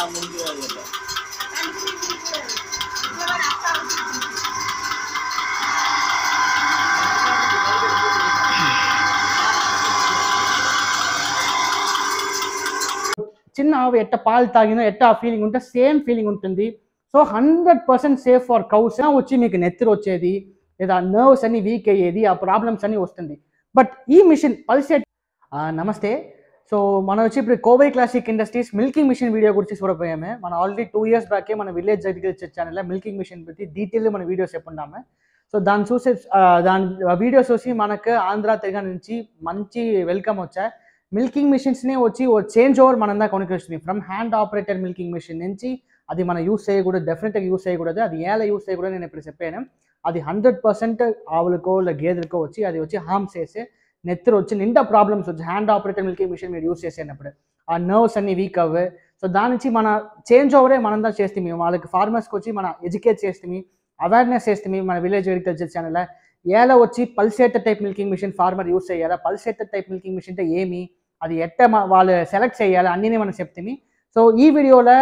ముందు వెళ్ళదు. చిన్న ఆవు ఎట్ట పాలు తాగినా ఎట్ట ఆ ఫీలింగ్ ఉంటే సేమ్ ఫీలింగ్ ఉంటుంది so hundred percent safe for cows వచ్చి మీకు నెత్తిరి వచ్చేది లేదా నర్వ్స్ అన్ని వీక్ అయ్యేది ఆ ప్రాబ్లమ్స్ అన్ని వస్తుంది బట్ ఈ మిషన్ పల్సేట్ నమస్తే సో మనం వచ్చి ఇప్పుడు Kovai classic industries milking machine video గురించి చూడపోయామే మనం ఆల్రెడీ టూ ఇయర్స్ బ్యాకే మన విలేజ్ అగ్రికల్చర్ ఛానల్లో మిల్కింగ్ మిషన్ పెట్టి డీటెయిల్ మన వీడియోస్ చెప్పున్నాము సో దాన్ని చూసే ఆ, దాని వీడియోస్ చూసి మనకు ఆంధ్ర తెలంగాణ నుంచి మంచి వెల్కమ్ వచ్చాయి మిల్కింగ్ మిషన్స్నే వచ్చి ఓ చేంజ్ ఓవర్ మనందా కొనుక్కొస్తుంది from hand operator milking machine నుంచి అది మనం యూస్ చేయకూడదు డెఫినెట్గా యూస్ చేయకూడదు అది ఎలా యూస్ చేయకూడదు నేను ఇప్పుడు చెప్పాను అది హండ్రెడ్ పర్సెంట్ ఆవులకో లేదా గేదెలకో వచ్చి అది వచ్చి హార్మ్ చేసే నెత్తరు వచ్చి నిండా ప్రాబ్లమ్స్ వచ్చి హ్యాండ్ ఆపరేటర్ మిల్కింగ్ మిషన్ మీరు యూస్ చేసేటప్పుడు ఆ నర్వ్స్ అన్ని వీక్ అవ్వే సో దాని నుంచి మన చేంజ్ ఓవరే మనందా చేస్తే వాళ్ళకి ఫార్మర్స్కి వచ్చి మన ఎడ్యుకేట్ చేస్తే అవేర్నెస్ చేస్తే మన విలేజ్ అగ్రికల్చర్ ఛానల్ ఎలా వచ్చి pulsator type milking machine farmer use చేయాలా పల్సేటర్ టైప్ మిల్కింగ్ మిషన్ అంటే ఏమి అది ఎట్ట మ- వాళ్ళు సెలెక్ట్ చేయాలి అన్నీ మనం చెప్తామి సో ఈ వీడియోలో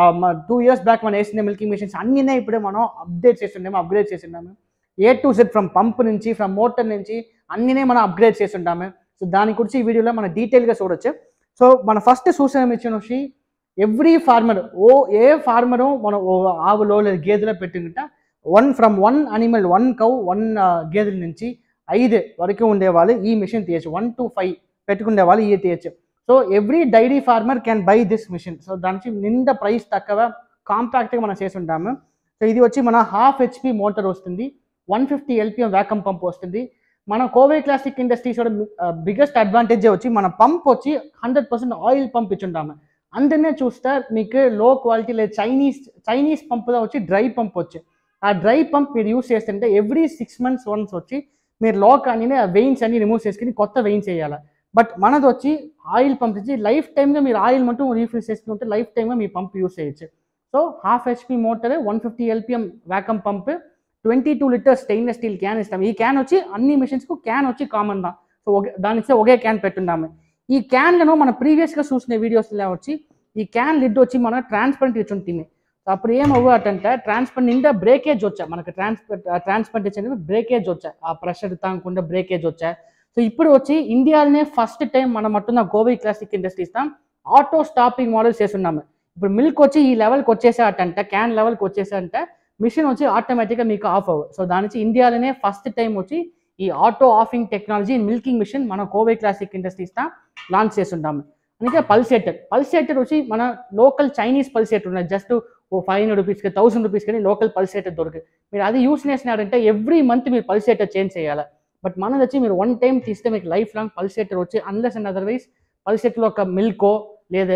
టూ ఇయర్స్ బ్యాక్ మనం వేసిన మిల్కింగ్ మిషన్స్ అన్నీనే ఇప్పుడే మనం అప్డేట్ చేస్తున్నాము అప్గ్రేడ్ చేస్తున్నాము A to set from pump నుంచి ఫ్రమ్ మోటార్ నుంచి అన్నీనే మనం అప్గ్రేడ్ చేస్తుంటాము సో దాని గురించి ఈ వీడియోలో మనం డీటెయిల్గా చూడొచ్చు సో మన ఫస్ట్ చూసిన మిషన్ వచ్చి ఎవ్రీ ఫార్మర్ ఓ ఏ ఫార్మరు మనం ఓ ఆవులో లేదా గేదెలో పెట్టుకుంటా one from one animal one cow one గేదెల నుంచి ఐదు వరకు ఉండేవాళ్ళు ఈ మిషన్ తీయచ్చు వన్ టు ఫైవ్ పెట్టుకునే వాళ్ళు ఈ తీయచ్చు so every dairy farmer can buy this machine so దానికి నిండా ప్రైస్ తక్కువ కాంపాక్ట్గా మనం చేసి ఉంటాము సో ఇది వచ్చి మన హాఫ్ హెచ్పి మోటార్ వస్తుంది one fifty LPM vacuum pump వస్తుంది మన Kovai classic industries biggest advantage వచ్చి మన పంప్ వచ్చి హండ్రెడ్ పర్సెంట్ ఆయిల్ పంప్ ఇచ్చుంటాము అందునే చూస్తే మీకు లో క్వాలిటీ లేదు చైనీస్ చైనీస్ పంప్లో వచ్చి డ్రై పంప్ వచ్చి ఆ డ్రై పంప్ మీరు యూస్ చేస్తుంటే ఎవ్రీ సిక్స్ మంత్స్ వన్స్ వచ్చి మీరు లోక్ అని ఆ వెయిన్స్ అన్ని రిమూవ్ చేసుకుని కొత్త వెయిన్స్ వేయాలి బట్ మనది వచ్చి ఆయిల్ పంప్ ఇచ్చి లైఫ్ టైమ్గా మీరు ఆయిల్ మటు రీఫిల్ చేసుకుంటే లైఫ్ టైమ్గా మీ పంప్ యూస్ చేయొచ్చు so half HP motor one fifty LPM vacuum pump twenty two litres stainless steel can ఇస్తాం ఈ క్యాన్ వచ్చి అన్ని మిషన్స్కు క్యాన్ వచ్చి కామన్ దా సో ఒకే దాని ఇస్తే ఒకే క్యాన్ పెట్టున్నాము ఈ క్యాన్లను మన ప్రీవియస్గా చూసిన వీడియోస్లో వచ్చి ఈ క్యాన్ లిడ్ వచ్చి మన ట్రాన్స్పరెంట్ ఇచ్చి ఉంటుంది సో అప్పుడు ఏం అవ్వటంటే ట్రాన్స్పరెంట్ నిండా బ్రేకేజ్ వచ్చా మనకు ట్రాన్స్పర్ ట్రాన్స్పరెంట్ ఇచ్చిన బ్రేకేజ్ వచ్చా ఆ ప్రెషర్ తాగకుండా బ్రేకేజ్ వచ్చా సో ఇప్పుడు వచ్చి ఇండియాలోనే ఫస్ట్ టైం మనం మట్టున్న Kovai classic industries auto stopping models చేస్తున్నాము ఇప్పుడు మిల్క్ వచ్చి ఈ లెవెల్కి వచ్చేసాటంటే క్యాన్ లెవెల్కి వచ్చేసారంటే మిషన్ వచ్చి ఆటోమేటిక్గా మీకు ఆఫ్ అవ్వదు సో దాని నుంచి ఇండియాలోనే ఫస్ట్ టైం వచ్చి ఈ auto offing technology milking machine మన కోవై క్లాసిక్ ఇండస్ట్రీస్ లాంచ్ చేస్తుంటాము అందుకే పల్సేటర్ పల్సేటర్ వచ్చి మన లోకల్ చైనీస్ పల్సేటర్ ఉన్నాయి జస్ట్ ఓ ఫైవ్ హండ్రెడ్ రూపీస్కి థౌసండ్ రూపీస్కి లోకల్ పల్సేటర్ దొరికి మీరు అది యూస్ చేసినారంటే ఎవ్రీ మంత్ మీరు పల్సేటర్ చేంజ్ చేయాలి బట్ మనది వచ్చి మీరు వన్ టైం తీస్తే మీకు లైఫ్ లాంగ్ పల్సేటర్ వచ్చి అన్లెస్ అండ్ అదర్వైజ్ పల్సేటర్లో ఒక మిల్కో లేదా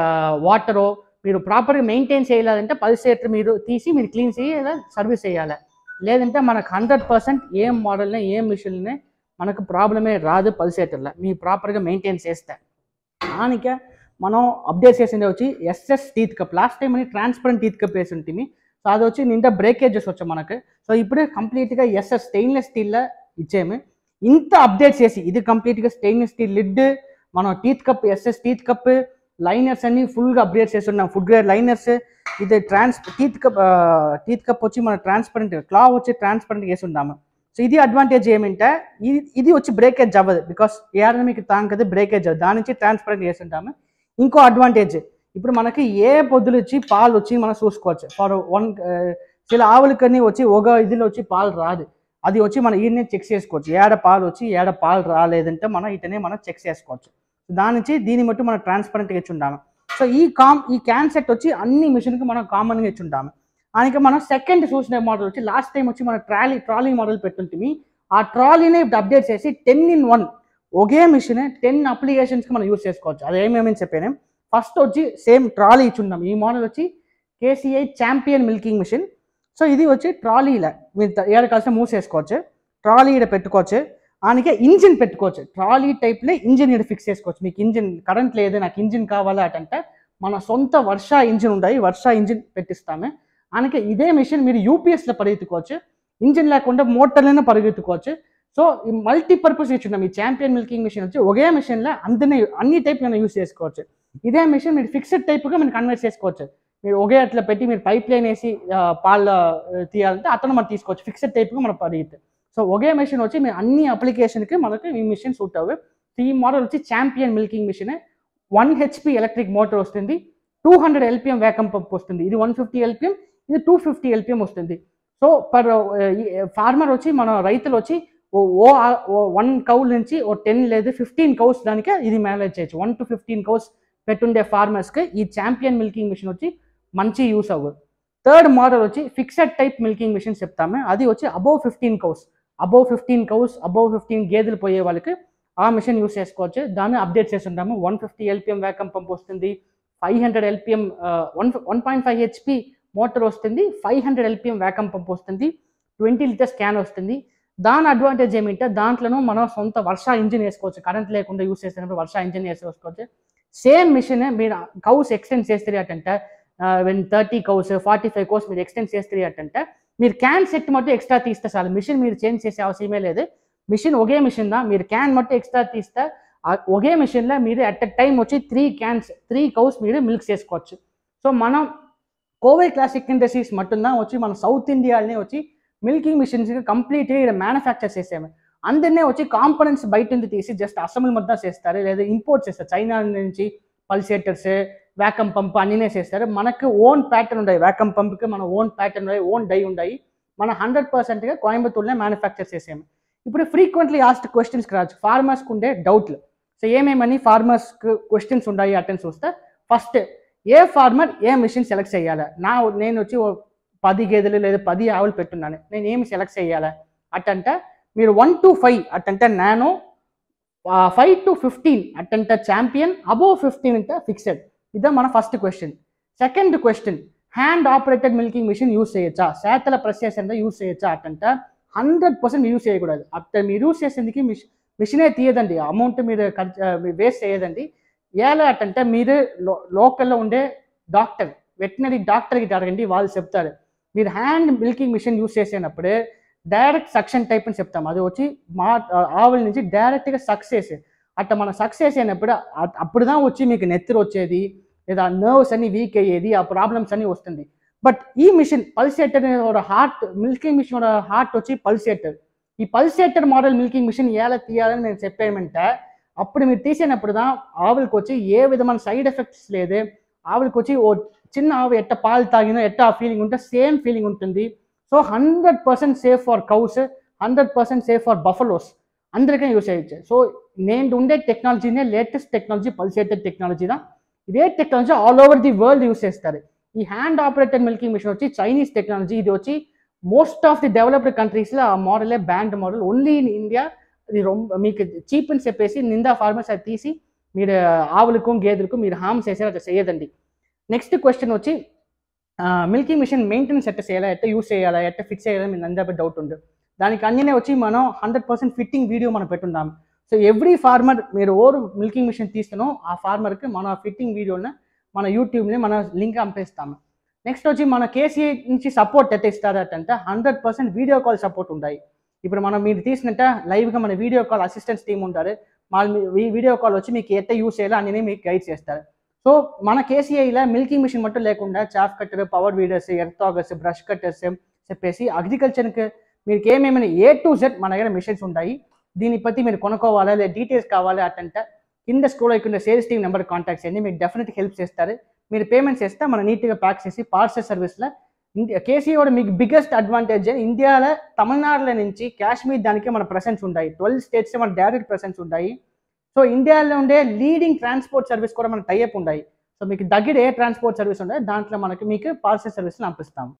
వాటరో మీరు ప్రాపర్గా మెయింటైన్ చేయాలంటే పల్సేటర్ మీరు తీసి మీరు క్లీన్ చేసి లేదా సర్వీస్ చేయాలి లేదంటే మనకు హండ్రెడ్ పర్సెంట్ ఏం మోడల్నే ఏం మిషన్నే మనకు ప్రాబ్లమే రాదు పల్సేటర్లో మీరు ప్రాపర్గా మెయింటైన్ చేస్తే దానికే మనం అప్డేట్ చేసింది వచ్చి SS teeth cup last time అని ట్రాన్స్పరెంట్ టీత్ కప్ వేసి ఉంటుంది సో అది వచ్చి నిండా బ్రేకేజెస్ వచ్చాయి మనకు సో ఇప్పుడు కంప్లీట్గా ఎస్ఎస్ స్టెయిన్లెస్ స్టీల్లో ఇచ్చేమి ఇంత అప్డేట్ చేసి ఇది కంప్లీట్గా స్టెయిన్లెస్ స్టీల్ లిడ్ మనం teeth cup SS teeth cup liners అన్ని ఫుల్గా అప్డేట్ చేస్తున్నాం ఫుడ్ గ్రేడ్ లైనర్స్ ఇది trans teeth cup teeth cup వచ్చి మన ట్రాన్స్పరెంట్ క్లా వచ్చి ట్రాన్స్పరెంట్ వేసి ఉన్నాము సో ఇది అడ్వాంటేజ్ ఏమంటే ఇది ఇది వచ్చి బ్రేకేజ్ అవ్వదు బికాస్ ఏఆర్ఎంకి తాంకది బ్రేకేజ్ అవ్వదు దాని నుంచి ట్రాన్స్పరెంట్ చేసి ఉంటాము ఇంకో అడ్వాంటేజ్ ఇప్పుడు మనకి ఏ పొద్దులు వచ్చి పాలు వచ్చి మనం చూసుకోవచ్చు ఫర్ వన్ చిల ఆవులకని వచ్చి ఒక ఇదిలో వచ్చి పాలు రాదు అది వచ్చి మనం ఈయనే చెక్ చేసుకోవచ్చు ఏడ పాలు వచ్చి ఏడ పాలు రాలేదంటే మనం ఇటనే మనం చెక్ చేసుకోవచ్చు దాని నుంచి దీని మట్టు మనం ట్రాన్స్పరెంట్గా ఇచ్చి ఉంటాము సో ఈ కామ్ ఈ క్యాన్ సెట్ వచ్చి అన్ని మిషన్కి మనం కామన్గా ఇచ్చి ఉంటాము దానికి మనం సెకండ్ చూసిన మోడల్ వచ్చి లాస్ట్ టైం వచ్చి మన ట్రాలీ ట్రాలీ మోడల్ పెట్టుంటిమి ఆ ట్రాలీనే ఇప్పుడు అప్డేట్ చేసి టెన్ ఇన్ వన్ ఒకే మిషన్ టెన్ అప్లికేషన్స్కి మనం యూస్ చేసుకోవచ్చు అది ఏమేమని చెప్పాను ఫస్ట్ వచ్చి సేమ్ ట్రాలీ ఇచ్చున్నాం ఈ మోడల్ వచ్చి KCI champion milking machine so ఇది వచ్చి ట్రాలీలా మీరు ఏడ కలిసి మూవ్ చేసుకోవచ్చు ట్రాలీ ఇక్కడ పెట్టుకోవచ్చు దానికే ఇంజిన్ పెట్టుకోవచ్చు ట్రాలీ టైప్లే ఇంజిన్ ఇక్కడ ఫిక్స్ చేసుకోవచ్చు మీకు ఇంజిన్ కరెంట్ లేదు నాకు ఇంజిన్ కావాలా అంటే మన సొంత వర్ష ఇంజిన్ ఉంటాయి వర్ష ఇంజిన్ పెట్టిస్తామే దానికి ఇదే మిషన్ మీరు యూపీఎస్లో పరిగెత్తుకోవచ్చు ఇంజిన్ లేకుండా మోటార్లోనే పరిగెత్తుకోవచ్చు సో ఈ మల్టీపర్పస్ ఇచ్చున్నాం ఈ ఛాంపియన్ మిల్కింగ్ మిషన్ వచ్చి ఒకే మిషన్లో అందరినీ అన్ని టైప్ మనం యూస్ చేసుకోవచ్చు ఇదే మిషన్ మీరు ఫిక్స్డ్ టైప్గా మీరు కన్వర్ట్ చేసుకోవచ్చు మీరు ఒకే అట్లా పెట్టి మీరు పైప్ లైన్ వేసి ఆ, పాలు ఆ, తీయాలంటే అతను మనం తీసుకోవచ్చు ఫిక్స్డ్ టైప్గా మనం అడిగితే సో ఒకే మిషన్ వచ్చి మీరు అన్ని అప్లికేషన్కి మనకి ఈ మిషన్ సూట్ అవ్వే ఈ మోడల్ వచ్చి champion milking machine one HP electric motor వస్తుంది two hundred LPM vacuum pump వస్తుంది ఇది వన్ ఫిఫ్టీ ఎల్పిఎం ఇది టూ ఫిఫ్టీ ఎల్పిఎం వస్తుంది సో పర్ ఫార్మర్ వచ్చి మన రైతులు వచ్చి ఓ ఓ వన్ కౌ నుంచి ఓ టెన్ లేదు ఫిఫ్టీన్ కౌస్ దానికి ఇది మేనేజ్ చేయొచ్చు వన్ టు ఫిఫ్టీన్ కౌస్ పెట్టుండే ఫార్మర్స్కి ఈ ఛాంపియన్ మిల్కింగ్ మిషన్ వచ్చి మంచి యూస్ అవ్వదు థర్డ్ మోడల్ వచ్చి ఫిక్సెడ్ టైప్ మిల్కింగ్ మిషన్ చెప్తామే అది వచ్చి above fifteen cows above fifteen cows above fifteen గేదెలు పోయే వాళ్ళకి ఆ మిషన్ యూస్ చేసుకోవచ్చు దాన్ని అప్డేట్ చేసి ఉంటాము one fifty LPM vacuum pump వస్తుంది five hundred LPM one one point five HP motor వస్తుంది five hundred LPM vacuum pump వస్తుంది ట్వంటీ లీటర్స్ క్యాన్ వస్తుంది దాని అడ్వాంటేజ్ ఏమిటంటే దాంట్లోనూ మనం సొంత వర్ష ఇంజిన్ వేసుకోవచ్చు కరెంట్ లేకుండా యూస్ చేసినప్పుడు వర్ష ఇంజిన్ వేసుకోవచ్చు సేమ్ మిషన్ మీరు కౌస్ ఎక్స్టెండ్ చేస్తారు అటంటే when thirty cows forty five cows మీరు ఎక్స్టెండ్ చేస్తారు అటంటే మీరు క్యాన్ సెట్ మట్టు ఎక్స్ట్రా తీస్తే చాలు మిషన్ మీరు చేంజ్ చేసే అవసరమే లేదు మిషన్ ఒకే మిషన్ దా మీరు క్యాన్ మట్టు ఎక్స్ట్రా తీస్తే ఆ ఒకే మిషన్లో మీరు అట్ ఎ టైం వచ్చి త్రీ క్యాన్స్ త్రీ కౌస్ మీరు మిల్క్ చేసుకోవచ్చు సో మనం కోవై క్లాసిక్ ఇండస్ట్రీస్ మట్టున్నా వచ్చి మన సౌత్ ఇండియాలోనే వచ్చి మిల్కింగ్ మిషన్స్ కంప్లీట్గా ఇక్కడ మ్యానుఫ్యాక్చర్ చేసాము అందరినీ వచ్చి కాంపనెంట్స్ బయట నుంచి తీసి జస్ట్ అసెంబ్లీ మొత్తం చేస్తారు లేదా ఇంపోర్ట్ చేస్తారు చైనా నుంచి పల్సేటర్స్ వ్యాకమ్ పంప్ అన్నీనే చేస్తారు మనకు ఓన్ ప్యాటర్న్ ఉన్నాయి వ్యాకమ్ పంప్కి మన ఓన్ ప్యాటర్న్ ఉన్నాయి ఓన్ డై ఉన్నాయి మన హండ్రెడ్ పర్సెంట్గా కోయంబత్తూరులో మ్యానుఫ్యాక్చర్ చేసాము ఇప్పుడు ఫ్రీక్వెంట్లీ ఆస్ట్ క్వశ్చన్స్కి రావచ్చు ఫార్మర్స్కి ఉండే డౌట్లు సో ఏమేమని ఫార్మర్స్కి క్వశ్చన్స్ ఉన్నాయి అటెన్స్ వస్తే ఫస్ట్ ఏ ఫార్మర్ ఏ మిషన్ సెలెక్ట్ చేయాలి నా నేను వచ్చి ఓ పది గేదెలు లేదా పది ఆవులు పెట్టున్నాను నేను ఏమి సెలెక్ట్ చేయాలి అట్టంటే మీరు వన్ టు ఫైవ్ అట్టంటే నానో ఫైవ్ టు ఫిఫ్టీన్ అట్టంటే ఛాంపియన్ అబోవ్ ఫిఫ్టీన్ అంటే ఫిక్సెడ్ ఇదే మన first question second question hand operated milking machine use చేయొచ్చా చేతల ప్రెస్ చేసేంత యూస్ చేయొచ్చా అట్టంటే హండ్రెడ్ పర్సెంట్ యూస్ చేయకూడదు అట్ట మీరు యూస్ చేసేందుకు మిషన్ మిషనే తీయదండి అమౌంట్ మీరు ఖర్చు వేస్ట్ చేయదండి ఎలా అట్టంటే మీరు లో లోకల్లో ఉండే డాక్టర్ వెటనరీ డాక్టర్కి అడగండి వాళ్ళు చెప్తారు మీరు హ్యాండ్ మిల్కింగ్ మిషన్ యూస్ చేసేటప్పుడు డైరెక్ట్ సక్షన్ టైప్ అని చెప్తాం అది వచ్చి మా ఆవుల నుంచి డైరెక్ట్గా సక్స్ చేసే అట్లా మనం సక్స్ చేసేటప్పుడు అప్పుడు தான் వచ్చి మీకు నెత్తురు వచ్చేది లేదా నర్వ్స్ అన్ని వీక్ అయ్యేది ఆ ప్రాబ్లమ్స్ అన్ని వస్తుంది బట్ ఈ మిషన్ పల్సేటర్ ఒక హార్ట్ మిల్కింగ్ మిషన్ ఒక హార్ట్ వచ్చి పల్సేటర్ ఈ పల్సేటర్ మోడల్ మిల్కింగ్ మిషన్ ఎలా తీయాలని నేను చెప్పేయమంటే అప్పుడు మీరు తీసేటప్పుడు தான் ఆవులకు వచ్చి ఏ విధమైన సైడ్ ఎఫెక్ట్స్ లేదు ఆవులకు వచ్చి ఓ చిన్న ఆవు ఎట్ట పాలు తాగినా ఎట్ట ఆ ఫీలింగ్ ఉంటే సేమ్ ఫీలింగ్ ఉంటుంది so hundred percent safe for cows hundred percent safe for buffaloes అందరికీ యూస్ చేయొచ్చు సో నేను ఉండే టెక్నాలజీనే లేటెస్ట్ టెక్నాలజీ పల్సేటెడ్ టెక్నాలజీ దా ఇదే technology all over the world use చేస్తారు ఈ హ్యాండ్ ఆపరేటెడ్ మిల్కింగ్ మిషన్ వచ్చి చైనీస్ టెక్నాలజీ ఇది వచ్చి మోస్ట్ ఆఫ్ ది డెవలప్డ్ కంట్రీస్లో ఆ మోడలే brand model only in India ఇది రొంబ మీకు చీప్ అని చెప్పేసి నిందా ఫార్మర్స్ అది తీసి మీరు ఆవులకు గేదెలకు మీరు హామ్ చేసారు అట్లా చేయదండి నెక్స్ట్ క్వశ్చన్ వచ్చి మిల్కింగ్ మిషన్ మెయింటెనెన్స్ ఎట్ట చేయాలా ఎట్ట యూస్ చేయాలా ఎట్ట ఫిక్స్ చేయాలా మీరు అందరిపై డౌట్ ఉంది దానికి అన్నీ వచ్చి మనం హండ్రెడ్ పర్సెంట్ ఫిట్టింగ్ వీడియో మనం పెట్టున్నాం సో ఎవ్రీ ఫార్మర్ మీరు ఓరు మిల్కింగ్ మిషన్ తీస్తున్నాం ఆ ఫార్మర్కి మన ఫిట్టింగ్ వీడియోని మన యూట్యూబ్ని మన లింక్ పంపిస్తాము నెక్స్ట్ వచ్చి మన కేసీఐ నుంచి సపోర్ట్ ఎట్ట ఇస్తారటంటే hundred percent video call support ఉంటాయి ఇప్పుడు మనం మీరు తీసినట్ట లైవ్గా మన వీడియో కాల్ అసిస్టెంట్స్ టీమ్ ఉంటారు వాళ్ళు వీడియో కాల్ వచ్చి మీకు ఎట్ట యూస్ చేయాలో అన్నీ మీకు గైడ్ చేస్తారు సో మన కేసీఐలో మిల్కింగ్ మిషన్ మట్టు లేకుండా chaff cutter power weeders earth augers brush cutters చెప్పేసి అగ్రికల్చర్కి మీకు ఏమేమైనా ఏ టు జెడ్ మన దగ్గర మిషన్స్ ఉంటాయి దీని బట్టి మీరు కొనుక్కోవాలా లేదా డీటెయిల్స్ కావాలి అటంటే కింద స్క్రోల్ అయిపోయిన సేల్స్ టీమ్ నెంబర్ కాంటాక్ట్ చేయండి మీకు డెఫినెట్ హెల్ప్ చేస్తారు మీరు పేమెంట్స్ చేస్తే మనం నీట్గా ప్యాక్ చేసి పార్సల్ సర్వీస్లో కేసీఐ మీకు బిగ్గెస్ట్ అడ్వాంటేజ్ ఇండియాలో తమిళనాడులో నుంచి కాశ్మీర్ దానికి మన ప్రెసెన్స్ ఉంటాయి ట్వెల్వ్ స్టేట్స్ మన డైరెక్ట్ ప్రెసెన్స్ ఉంటాయి సో ఇండియాలో ఉండే లీడింగ్ ట్రాన్స్పోర్ట్ సర్వీస్ కూడా మన టైఅప్ ఉన్నాయి సో మీకు దగ్గర ఏ ట్రాన్స్పోర్ట్ సర్వీస్ ఉండే దాంట్లో మనకి మీకు పార్సల్ సర్వీస్ని పంపిస్తాం